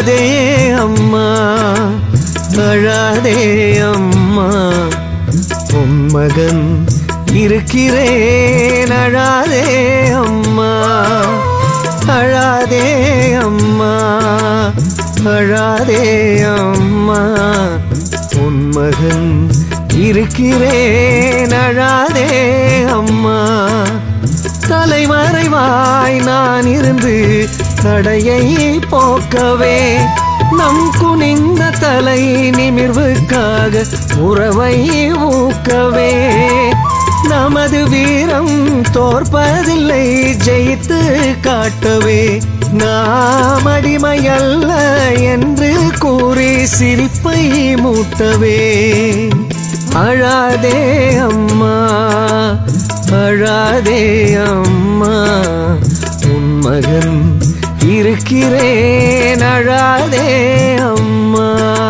அழாதே அம்மா அழாதே அம்மா உன் மகன் இருக்கிறேன் அழாதே அம்மா அழாதே அம்மா அழாதே அம்மா உன் மகன் இருக்கிறேன் அழாதே அம்மா தலைமறைவாய் நான் இருந்து தடையை போக்கவே நம் குனிந்த தலை நிமிர்வுக்காக உறவை ஊக்கவே நமது வீரம் தோற்பதில்லை ஜெயித்து காட்டவே நாம் அடிமையல்ல என்று கூறி சிரிப்பை மூட்டவே அழாதே அம்மா அழாதே அம்மா உன் மகன் இருக்கிறேன் அழாதே அம்மா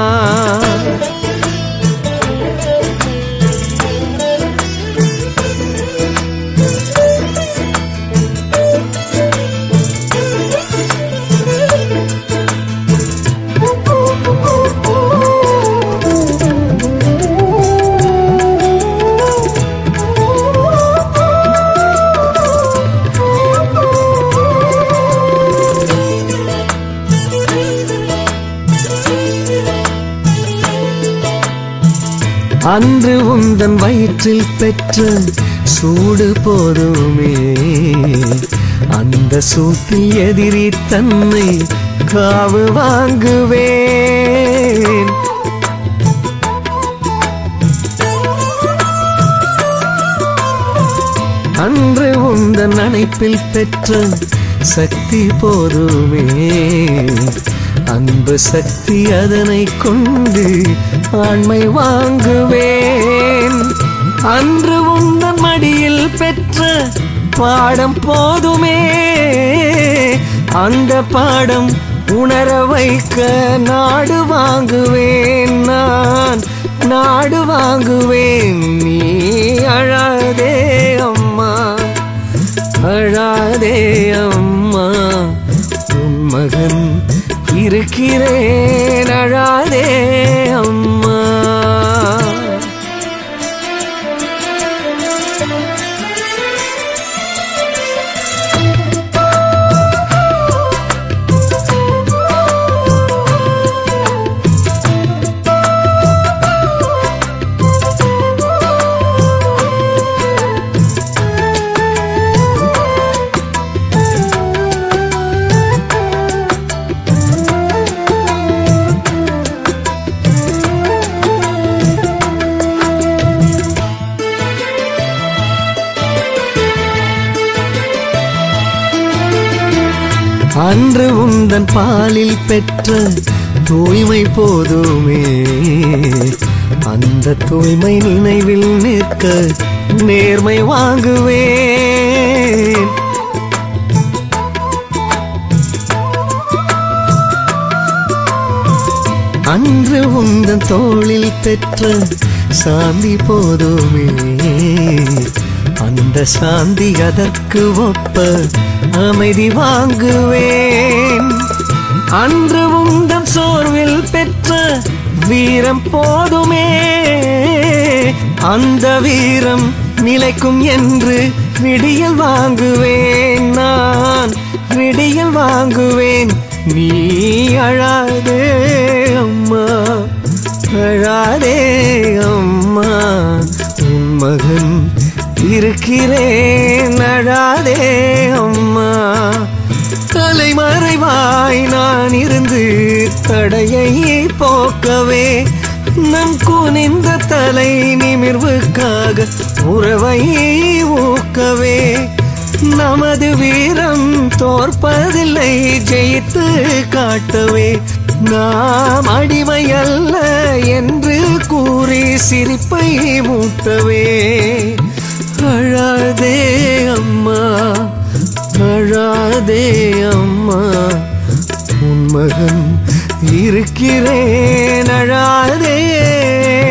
அன்று உந்தன் வயிற்றில் பெற்ற சூடு போதுமே அந்த சூட்டில் எதிரி தன்னை காவு வாங்குவேன் அன்று உந்தன் அணைப்பில் பெற்ற சக்தி போதுமே அன்பு சக்தி அதனை கொண்டு ஆண்மை வாங்குவேன் அன்று உந்தன் மடியில் பெற்ற பாடம் போதுமே அந்த பாடம் உணர வைக்க நாடு வாங்குவேன் நான் நாடு வாங்குவேன் நீ அழாதே அம்மா அழாதே அம்மா உன் மகன் இருக்கிறேன் அழாதே அம்மா அன்று உந்தன் பாலில் பெற்ற தூய்மை போதுமே அந்த தூய்மை நினைவில் நிற்க நேர்மை வாங்குவேன் அன்று உந்தன் தோளில் பெற்ற சாந்தி போதுமே அந்த சாந்தி அதற்கு ஒப்ப அமைதி வாங்குவேன் அன்று உந்தன் சோர்வில் பெற்ற வீரம் போதுமே அந்த வீரம் நிலைக்கும் என்று விடியல் வாங்குவேன் நான் விடியல் வாங்குவேன் நீ அழாதே அம்மா அழாதே அம்மா உன் மகன் இருக்கிறேன் அழாதே அம்மா தலைமறைவாய் நான் இருந்து தடையை போக்கவே நம் குனிந்த தலை நிமிர்வுக்காக உறவை ஊக்கவே நமது வீரம் தோற்பதில்லை ஜெயித்து காட்டவே நாம் அடிமையல்ல என்று கூறி சிரிப்பை மூட்டவே அழாதே அம்மா அழாதே அம்மா உன் மகன் இருக்கிறேன் அழாதே